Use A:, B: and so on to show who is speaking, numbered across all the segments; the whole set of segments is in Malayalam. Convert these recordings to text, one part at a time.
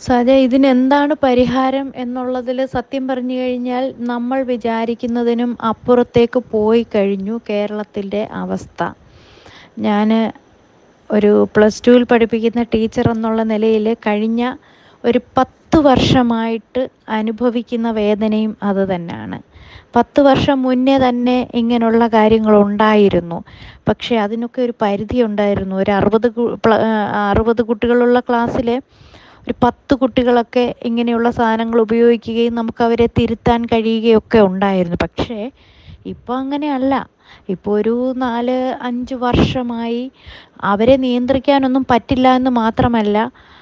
A: സജ ഇതിനെന്താണ് പരിഹാരം എന്നുള്ളതിൽ സത്യം പറഞ്ഞു കഴിഞ്ഞാൽ നമ്മൾ വിചാരിക്കുന്നതിനും അപ്പുറത്തേക്ക് പോയി കഴിഞ്ഞു കേരളത്തിൻ്റെ അവസ്ഥ ഞാൻ ഒരു പ്ലസ് ടുവിൽ പഠിപ്പിക്കുന്ന ടീച്ചർ എന്നുള്ള നിലയിൽ കഴിഞ്ഞ ഒരു പത്ത് വർഷമായിട്ട് അനുഭവിക്കുന്ന വേദനയും അത് തന്നെയാണ് പത്ത് വർഷം മുന്നേ തന്നെ ഇങ്ങനെയുള്ള കാര്യങ്ങൾ ഉണ്ടായിരുന്നു പക്ഷേ അതിനൊക്കെ ഒരു പരിധി ഉണ്ടായിരുന്നു ഒരു അറുപത് അറുപത് കുട്ടികളുള്ള ക്ലാസ്സിൽ ഒരു പത്ത് കുട്ടികളൊക്കെ ഇങ്ങനെയുള്ള സാധനങ്ങൾ ഉപയോഗിക്കുകയും നമുക്ക് അവരെ തിരുത്താൻ കഴിയുകയൊക്കെ ഉണ്ടായിരുന്നു പക്ഷേ ഇപ്പോൾ അങ്ങനെയല്ല ഇപ്പോൾ ഒരു നാല് അഞ്ച് വർഷമായി അവരെ നിയന്ത്രിക്കാനൊന്നും പറ്റില്ല എന്ന് മാത്രമല്ല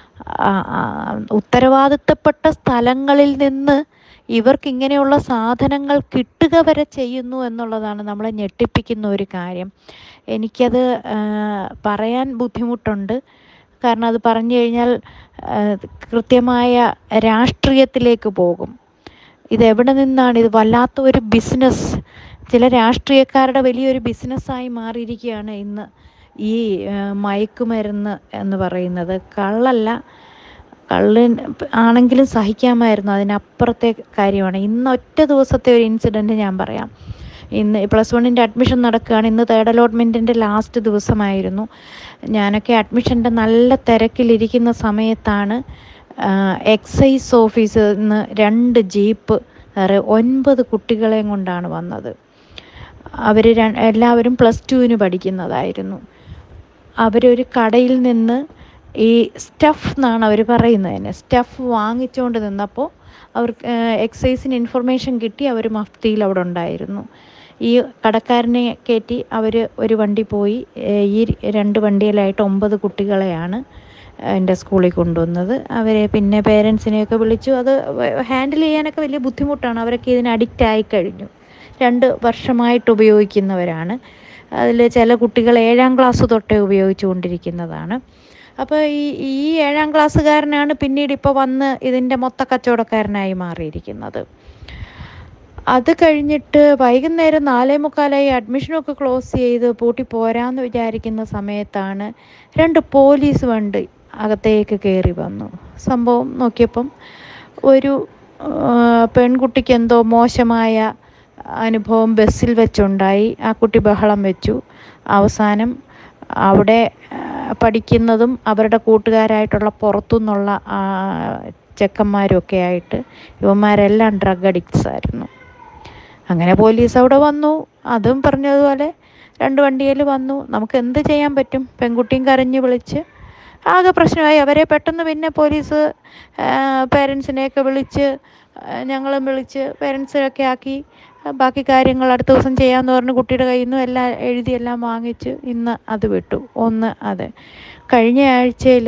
A: ഉത്തരവാദിത്തപ്പെട്ട സ്ഥലങ്ങളിൽ നിന്ന് ഇവർക്ക് ഇങ്ങനെയുള്ള സാധനങ്ങൾ കിട്ടുക വരെ ചെയ്യുന്നു എന്നുള്ളതാണ് നമ്മളെ ഞെട്ടിപ്പിക്കുന്ന ഒരു കാര്യം എനിക്കത് പറയാൻ ബുദ്ധിമുട്ടുണ്ട് കാരണം അത് പറഞ്ഞു കഴിഞ്ഞാൽ കൃത്യമായ രാഷ്ട്രീയത്തിലേക്ക് പോകും ഇതെവിടെ നിന്നാണ് ഇത് വല്ലാത്ത ഒരു ബിസിനസ് ചില രാഷ്ട്രീയക്കാരുടെ വലിയൊരു ബിസിനസ്സായി മാറിയിരിക്കുകയാണ് ഇന്ന് ഈ മയക്കുമരുന്ന് എന്ന് പറയുന്നത് കള്ളല്ല കള്ള് ആണെങ്കിലും സഹിക്കാമായിരുന്നു അതിനപ്പുറത്തെ കാര്യമാണ് ഇന്ന് ഒറ്റ ദിവസത്തെ ഒരു ഇൻസിഡൻറ്റ് ഞാൻ പറയാം ഇന്ന് പ്ലസ് വണ്ണിൻ്റെ അഡ്മിഷൻ നടക്കുകയാണ് ഇന്ന് തേർഡ് അലോട്ട്മെൻറ്റിൻ്റെ ലാസ്റ്റ് ദിവസമായിരുന്നു ഞാനൊക്കെ അഡ്മിഷൻ്റെ നല്ല തിരക്കിലിരിക്കുന്ന സമയത്താണ് എക്സൈസ് ഓഫീസിൽ നിന്ന് രണ്ട് ജീപ്പ് ഒൻപത് കുട്ടികളെയും കൊണ്ടാണ് വന്നത് അവർ എല്ലാവരും പ്ലസ് ടുവിന് പഠിക്കുന്നതായിരുന്നു അവരൊരു കടയിൽ നിന്ന് ഈ സ്റ്റഫ് എന്നാണ് അവർ പറയുന്നത് തന്നെ സ്റ്റഫ് വാങ്ങിച്ചുകൊണ്ട് നിന്നപ്പോൾ അവർക്ക് എക്സൈസിന് ഇൻഫർമേഷൻ കിട്ടി അവർ മഫ്തിയിൽ അവിടെ ഉണ്ടായിരുന്നു ഈ കടക്കാരനെ കയറ്റി അവർ ഒരു വണ്ടി പോയി ഈ രണ്ട് വണ്ടിയിലായിട്ട് ഒമ്പത് കുട്ടികളെയാണ് എൻ്റെ സ്കൂളിൽ കൊണ്ടുവന്നത് അവരെ പിന്നെ പേരൻസിനെയൊക്കെ വിളിച്ചു അത് ഹാൻഡിൽ ചെയ്യാനൊക്കെ വലിയ ബുദ്ധിമുട്ടാണ് അവരൊക്കെ ഇതിന് അഡിക്റ്റ് ആയി കഴിഞ്ഞു രണ്ട് വർഷമായിട്ട് ഉപയോഗിക്കുന്നവരാണ് അതിൽ ചില കുട്ടികൾ ഏഴാം ക്ലാസ് തൊട്ടേ ഉപയോഗിച്ചു കൊണ്ടിരിക്കുന്നതാണ് അപ്പോൾ ഈ ഈ ഏഴാം ക്ലാസ്സുകാരനാണ് പിന്നീട് ഇപ്പോൾ വന്ന് ഇതിൻ്റെ മൊത്ത കച്ചവടക്കാരനായി മാറിയിരിക്കുന്നത് അത് കഴിഞ്ഞിട്ട് വൈകുന്നേരം നാലേ മുക്കാലായി അഡ്മിഷനൊക്കെ ക്ലോസ് ചെയ്ത് പൂട്ടി പോരാന്ന് വിചാരിക്കുന്ന സമയത്താണ് രണ്ട് പോലീസ് വണ്ടി അകത്തേക്ക് കയറി വന്നു സംഭവം നോക്കിയപ്പം ഒരു പെൺകുട്ടിക്ക് എന്തോ മോശമായ അനുഭവം ബസ്സിൽ വെച്ചുണ്ടായി ആ കുട്ടി ബഹളം വെച്ചു അവസാനം അവിടെ പഠിക്കുന്നതും അവരുടെ കൂട്ടുകാരായിട്ടുള്ള പുറത്തുനിന്നുള്ള ചെക്കന്മാരൊക്കെ ആയിട്ട് ഇവന്മാരെല്ലാം ഡ്രഗ് അഡിക്ട്സ് ആയിരുന്നു അങ്ങനെ പോലീസ് അവിടെ വന്നു അതും പറഞ്ഞതുപോലെ രണ്ട് വണ്ടിയിൽ വന്നു നമുക്ക് എന്ത് ചെയ്യാൻ പറ്റും പെൺകുട്ടിയും കരഞ്ഞ് വിളിച്ച് ആകെ പ്രശ്നമായി അവരെ പെട്ടെന്ന് പിന്നെ പോലീസ് പേരൻസിനെയൊക്കെ വിളിച്ച് ഞങ്ങളും വിളിച്ച് പേരൻസിനൊക്കെ ആക്കി ബാക്കി കാര്യങ്ങൾ അടുത്ത ദിവസം ചെയ്യാമെന്ന് പറഞ്ഞ് കുട്ടിയുടെ കയ്യിൽ നിന്നും എല്ലാം എഴുതി എല്ലാം വാങ്ങിച്ച് ഇന്ന് അത് വിട്ടു ഒന്ന് അത് കഴിഞ്ഞ ആഴ്ചയിൽ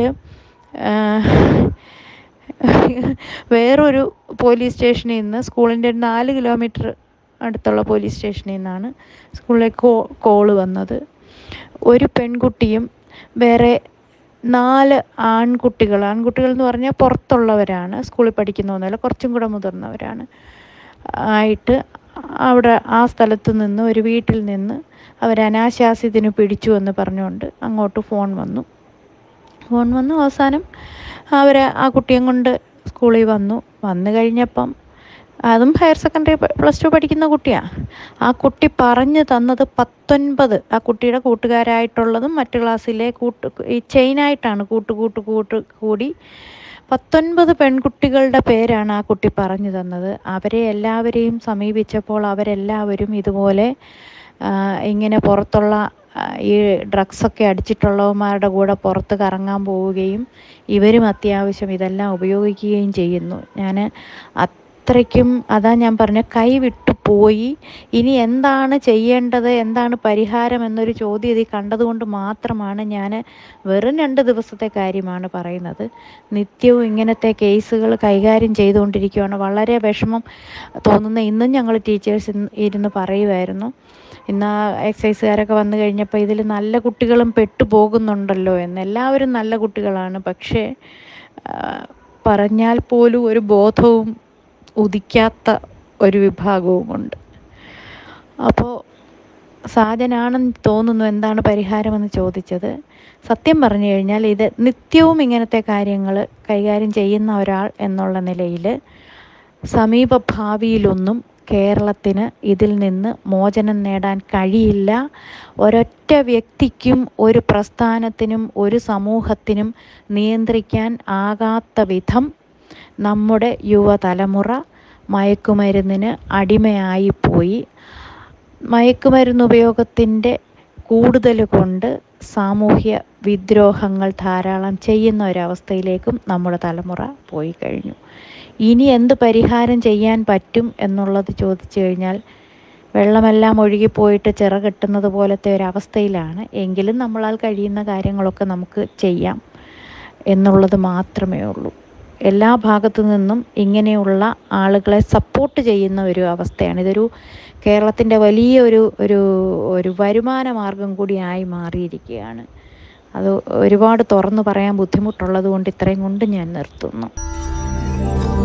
A: വേറൊരു പോലീസ് സ്റ്റേഷനിൽ നിന്ന് സ്കൂളിൻ്റെ ഒരു നാല് കിലോമീറ്റർ അടുത്തുള്ള പോലീസ് സ്റ്റേഷനിൽ നിന്നാണ് സ്കൂളിലേക്ക് കോ കോള് വന്നത് ഒരു പെൺകുട്ടിയും വേറെ നാല് ആൺകുട്ടികൾ ആൺകുട്ടികൾ എന്ന് പറഞ്ഞാൽ പുറത്തുള്ളവരാണ് സ്കൂളിൽ പഠിക്കുന്നതൊന്നുമല്ല കുറച്ചും കൂടെ മുതിർന്നവരാണ് ആയിട്ട് അവിടെ ആ സ്ഥലത്ത് നിന്ന് ഒരു വീട്ടിൽ നിന്ന് അവർ അനാശാസ്യത്തിന് പിടിച്ചു എന്ന് പറഞ്ഞുകൊണ്ട് അങ്ങോട്ട് ഫോൺ വന്നു ഫോൺ വന്നു അവസാനം അവർ ആ കുട്ടിയും കൊണ്ട് സ്കൂളിൽ വന്നു വന്നു കഴിഞ്ഞപ്പം അതും ഹയർ സെക്കൻഡറി പ്ലസ് ടു പഠിക്കുന്ന കുട്ടിയാണ് ആ കുട്ടി പറഞ്ഞു തന്നത് പത്തൊൻപത് ആ കുട്ടിയുടെ കൂട്ടുകാരായിട്ടുള്ളതും മറ്റു ക്ലാസ്സിലെ കൂട്ട് ഈ ചെയിനായിട്ടാണ് കൂട്ട് കൂട്ട് കൂട്ട് കൂടി പത്തൊൻപത് പെൺകുട്ടികളുടെ പേരാണ് ആ കുട്ടി പറഞ്ഞു തന്നത് അവരെ എല്ലാവരെയും സമീപിച്ചപ്പോൾ അവരെല്ലാവരും ഇതുപോലെ ഇങ്ങനെ പുറത്തുള്ള ഈ ഡ്രഗ്സൊക്കെ അടിച്ചിട്ടുള്ളവന്മാരുടെ കൂടെ പുറത്ത് കറങ്ങാൻ പോവുകയും ഇവരും അത്യാവശ്യം ഇതെല്ലാം ഉപയോഗിക്കുകയും ചെയ്യുന്നു ഞാൻ അത്രയ്ക്കും അതാ ഞാൻ പറഞ്ഞ കൈവിട്ടു പോയി ഇനി എന്താണ് ചെയ്യേണ്ടത് എന്താണ് പരിഹാരം എന്നൊരു ചോദ്യം ഇതിൽ കണ്ടതുകൊണ്ട് മാത്രമാണ് ഞാൻ വെറും രണ്ട് ദിവസത്തെ കാര്യമാണ് പറയുന്നത് നിത്യവും ഇങ്ങനത്തെ കേസുകൾ കൈകാര്യം ചെയ്തുകൊണ്ടിരിക്കുകയാണ് വളരെ വിഷമം തോന്നുന്ന ഇന്നും ഞങ്ങൾ ടീച്ചേഴ്സ് ഇരുന്ന് പറയുമായിരുന്നു ഇന്ന് ആ എക്സൈസുകാരൊക്കെ വന്നു കഴിഞ്ഞപ്പോൾ ഇതിൽ നല്ല കുട്ടികളും പെട്ടുപോകുന്നുണ്ടല്ലോ എന്ന് എല്ലാവരും നല്ല കുട്ടികളാണ് പക്ഷേ പറഞ്ഞാൽ പോലും ഒരു ബോധവും ഉദിക്കാത്ത ഒരു വിഭാഗവുമുണ്ട് അപ്പോൾ സാജനാണെന്ന് തോന്നുന്നു എന്താണ് പരിഹാരമെന്ന് ചോദിച്ചത് സത്യം പറഞ്ഞു കഴിഞ്ഞാൽ ഇത് നിത്യവും ഇങ്ങനത്തെ കാര്യങ്ങൾ കൈകാര്യം ചെയ്യുന്ന ഒരാൾ എന്നുള്ള നിലയിൽ സമീപ ഭാവിയിലൊന്നും കേരളത്തിന് ഇതിൽ നിന്ന് മോചനം നേടാൻ കഴിയില്ല ഒരൊറ്റ വ്യക്തിക്കും ഒരു പ്രസ്ഥാനത്തിനും ഒരു സമൂഹത്തിനും നിയന്ത്രിക്കാൻ ആകാത്ത വിധം നമ്മുടെ യുവതലമുറ മയക്കുമരുന്നിന് അടിമയായിപ്പോയി മയക്കുമരുന്ന് ഉപയോഗത്തിൻ്റെ കൂടുതൽ കൊണ്ട് സാമൂഹ്യ വിദ്രോഹങ്ങൾ ധാരാളം ചെയ്യുന്ന ഒരവസ്ഥയിലേക്കും നമ്മുടെ തലമുറ പോയി കഴിഞ്ഞു ഇനി എന്ത് പരിഹാരം ചെയ്യാൻ പറ്റും എന്നുള്ളത് ചോദിച്ചു കഴിഞ്ഞാൽ വെള്ളമെല്ലാം ഒഴുകിപ്പോയിട്ട് ചിറകെട്ടുന്നത് പോലത്തെ ഒരവസ്ഥയിലാണ് എങ്കിലും നമ്മളാൽ കഴിയുന്ന കാര്യങ്ങളൊക്കെ നമുക്ക് ചെയ്യാം എന്നുള്ളത് മാത്രമേ ഉള്ളൂ എല്ലാ ഭാഗത്തു നിന്നും ഇങ്ങനെയുള്ള ആളുകളെ സപ്പോർട്ട് ചെയ്യുന്ന ഒരു അവസ്ഥയാണ് ഇതൊരു കേരളത്തിൻ്റെ വലിയ ഒരു ഒരു ഒരു വരുമാന മാർഗം കൂടിയായി മാറിയിരിക്കുകയാണ് അത് ഒരുപാട് തുറന്നു പറയാൻ ബുദ്ധിമുട്ടുള്ളത് കൊണ്ട് ഇത്രയും കൊണ്ട് ഞാൻ നിർത്തുന്നു